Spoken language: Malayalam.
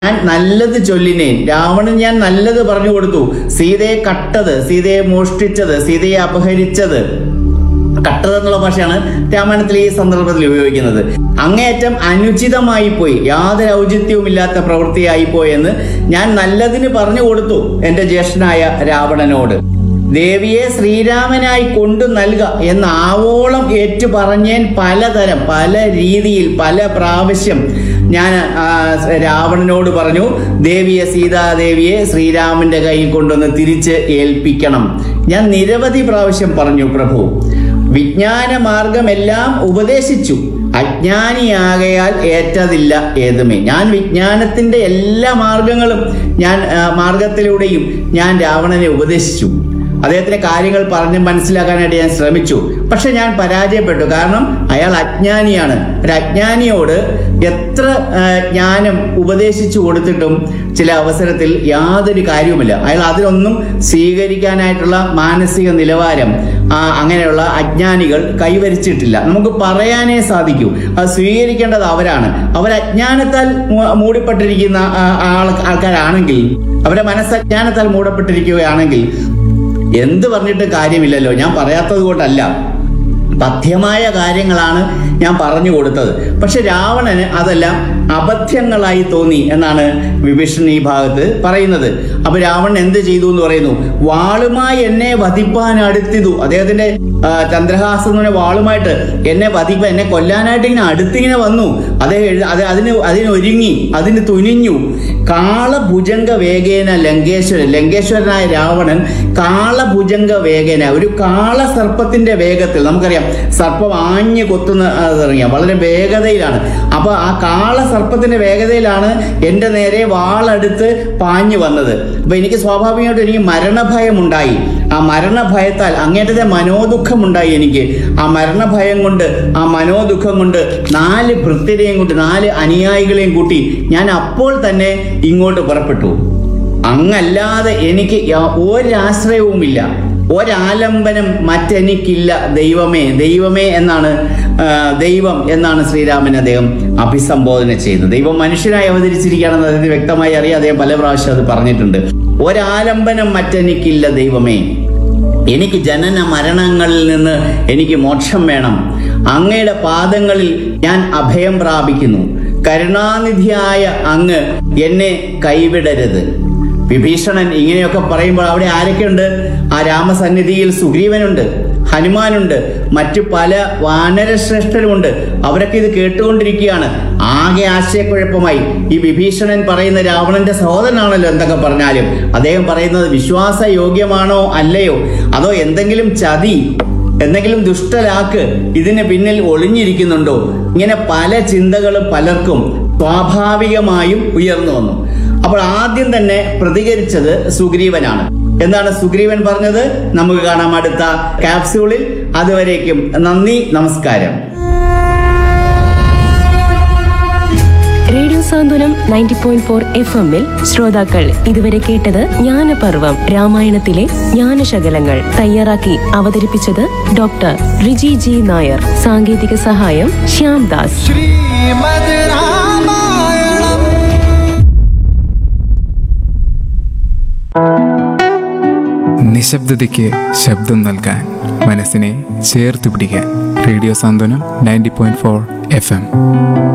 ഞാൻ നല്ലത് ചൊല്ലിനേൻ രാവണൻ ഞാൻ നല്ലത് പറഞ്ഞു കൊടുത്തു സീതയെ കട്ടത് സീതയെ മോഷ്ടിച്ചത് സീതയെ അപഹരിച്ചത് കട്ടത് എന്നുള്ള ഭാഷയാണ് രാമായണത്തിൽ ഈ സന്ദർഭത്തിൽ ഉപയോഗിക്കുന്നത് അങ്ങേയറ്റം അനുചിതമായി പോയി യാതൊരു ഔചിത്യവുമില്ലാത്ത പ്രവൃത്തിയായി പോയെന്ന് ഞാൻ നല്ലതിന് പറഞ്ഞു കൊടുത്തു എന്റെ ജ്യേഷ്ഠനായ രാവണനോട് ദേവിയെ ശ്രീരാമനായി കൊണ്ടു നൽക എന്ന് ആവോളം ഏറ്റു പറഞ്ഞേൻ പലതരം പല രീതിയിൽ പല പ്രാവശ്യം ഞാൻ ആ, രാവണനോട് പറഞ്ഞു ദേവിയെ സീതാദേവിയെ ശ്രീരാമന്റെ കയ്യിൽ കൊണ്ടുവന്ന് തിരിച്ച് ഏൽപ്പിക്കണം ഞാൻ നിരവധി പ്രാവശ്യം പറഞ്ഞു പ്രഭു വിജ്ഞാന മാർഗമെല്ലാം ഉപദേശിച്ചു അജ്ഞാനിയാകയാൽ ഏറ്റതില്ല ഏതുമേ ഞാൻ വിജ്ഞാനത്തിന്റെ എല്ലാ മാർഗങ്ങളും ഞാൻ ആ, മാർഗത്തിലൂടെയും ഞാൻ രാവണനെ ഉപദേശിച്ചു അദ്ദേഹത്തിന്റെ കാര്യങ്ങൾ പറഞ്ഞ് മനസ്സിലാക്കാനായിട്ട് ഞാൻ ശ്രമിച്ചു പക്ഷെ ഞാൻ പരാജയപ്പെട്ടു കാരണം അയാൾ അജ്ഞാനിയാണ് ഒരു അജ്ഞാനിയോട് എത്ര ആ, ജ്ഞാനം ഉപദേശിച്ചു കൊടുത്തിട്ടും ചില അവസരത്തിൽ യാതൊരു കാര്യവുമില്ല അയാൾ അതിനൊന്നും സ്വീകരിക്കാനായിട്ടുള്ള മാനസിക നിലവാരം ആ, അങ്ങനെയുള്ള അജ്ഞാനികൾ കൈവരിച്ചിട്ടില്ല നമുക്ക് പറയാനേ സാധിക്കൂ അത് സ്വീകരിക്കേണ്ടത് അവരാണ് അവർ അജ്ഞാനത്താൽ മൂ- മൂടിപ്പെട്ടിരിക്കുന്ന ആ, ആൾ ആൾക്കാരാണെങ്കിൽ അവരുടെ മനസ്സ് അജ്ഞാനത്താൽ മൂടപ്പെട്ടിരിക്കുകയാണെങ്കിൽ എന്ത് പറഞ്ഞിട്ട് കാര്യമില്ലല്ലോ ഞാൻ പറയാത്തത് കൊണ്ടല്ല പഥ്യമായ കാര്യങ്ങളാണ് ഞാൻ പറഞ്ഞു കൊടുത്തത് പക്ഷെ രാവണന് അതെല്ലാം അബദ്ധ്യങ്ങളായി തോന്നി എന്നാണ് വിഭീഷൺ ഈ ഭാഗത്ത് പറയുന്നത് അപ്പൊ രാവണൻ എന്ത് ചെയ്തു എന്ന് പറയുന്നു വാളുമായി എന്നെ വധിപ്പാൻ അടുത്തിതു അദ്ദേഹത്തിന്റെ ആ, ചന്ദ്രഹാസം എന്ന് പറഞ്ഞ വാളുമായിട്ട് എന്നെ വധിപ്പാൻ എന്നെ കൊല്ലാനായിട്ട് ഇങ്ങനെ അടുത്തിങ്ങനെ വന്നു അദ്ദേഹം എഴു- അത് അതിന് അതിനൊരുങ്ങി അതിന് തുനിഞ്ഞു കാളഭുജംഗ വേഗേന ലങ്കേശ്വരൻ ലങ്കേശ്വരനായ രാവണൻ കാളഭുജംഗ വേഗേന ഒരു കാള സർപ്പത്തിന്റെ വേഗത്തിൽ നമുക്കറിയാം സർപ്പം ആഞ്ഞു കൊത്തുന്ന ആ, ഇറങ്ങിയ വളരെ വേഗതയിലാണ് അപ്പൊ ആ കാള സർപ്പത്തിന്റെ വേഗതയിലാണ് എന്റെ നേരെ വാളെടുത്ത് പാഞ്ഞു വന്നത് അപ്പൊ എനിക്ക് സ്വാഭാവികമായിട്ടും എനിക്ക് മരണഭയം ഉണ്ടായി ആ മരണഭയത്താൽ അങ്ങേറ്റത്തെ മനോദുഃഖമുണ്ടായി എനിക്ക് ആ മരണഭയം കൊണ്ട് ആ മനോദുഃഖം കൊണ്ട് നാല് ഭൃത്യരെയും കൂട്ടി നാല് അനുയായികളെയും കൂട്ടി ഞാൻ അപ്പോൾ തന്നെ ഇങ്ങോട്ട് പുറപ്പെട്ടു അങ്ങല്ലാതെ എനിക്ക് യാ- ഒരാശ്രയവുമില്ല ഒരാലംബനം മറ്റെനിക്കില്ല ദൈവമേ ദൈവമേ എന്നാണ് ആ, ദൈവം എന്നാണ് ശ്രീരാമൻ അദ്ദേഹം അഭിസംബോധന ചെയ്യുന്നത് ദൈവം മനുഷ്യനായി അവതരിച്ചിരിക്കുകയാണെന്ന് അദ്ദേഹം വ്യക്തമായി അറിയാം അദ്ദേഹം പല പ്രാവശ്യം അത് പറഞ്ഞിട്ടുണ്ട് ഒരാലംബനം മറ്റെനിക്കില്ല ദൈവമേ എനിക്ക് ജനന മരണങ്ങളിൽ നിന്ന് എനിക്ക് മോക്ഷം വേണം അങ്ങയുടെ പാദങ്ങളിൽ ഞാൻ അഭയം പ്രാപിക്കുന്നു കരുണാനിധിയായ അങ്ങ് എന്നെ കൈവിടരുത് വിഭീഷണൻ ഇങ്ങനെയൊക്കെ പറയുമ്പോൾ അവിടെ ആരൊക്കെയുണ്ട് ആ രാമസന്നിധിയിൽ സുഗ്രീവനുണ്ട് ഹനുമാനുണ്ട് മറ്റു പല വാനരശ്രേഷ്ഠരുമുണ്ട് അവരൊക്കെ ഇത് കേട്ടുകൊണ്ടിരിക്കുകയാണ് ആകെ ആശയക്കുഴപ്പമായി ഈ വിഭീഷണൻ പറയുന്ന രാവണന്റെ സഹോദരനാണല്ലോ എന്തൊക്കെ പറഞ്ഞാലും അദ്ദേഹം പറയുന്നത് വിശ്വാസയോഗ്യമാണോ അല്ലയോ അതോ എന്തെങ്കിലും ചതി എന്തെങ്കിലും ദുഷ്ടലാക്ക് ഇതിന് പിന്നിൽ ഒളിഞ്ഞിരിക്കുന്നുണ്ടോ ഇങ്ങനെ പല ചിന്തകളും പലർക്കും സ്വാഭാവികമായും ഉയർന്നു വന്നു അപ്പോൾ ആദ്യം തന്നെ പ്രതികരിച്ചത് സുഗ്രീവനാണ് എന്താണ് സുഗ്രീവൻ പറഞ്ഞത് നമുക്ക് കാണാം അടുത്ത ക്യാപ്സ്യൂളിൽ അതുവരേക്കും നന്ദി നമസ്കാരം radio Santhwanam ninety point four F എമ്മിൽ ശ്രോതാക്കൾ ഇതുവരെ കേട്ടത് ജ്ഞാനപർവം രാമായണത്തിലെ ജ്ഞാനശകലങ്ങൾ തയ്യാറാക്കി അവതരിപ്പിച്ചത് ഡോക്ടർ റിജി ജി നായർ സാങ്കേതിക സഹായം ശ്യാം ദാസ് ശ്രീമദ് രാമായണം നിശബ്ദതയ്ക്ക് ശബ്ദം നൽകാൻ മനസ്സിനെ ചേർത്ത് പിടിക്കാൻ radio Santhwanam ninety point four F M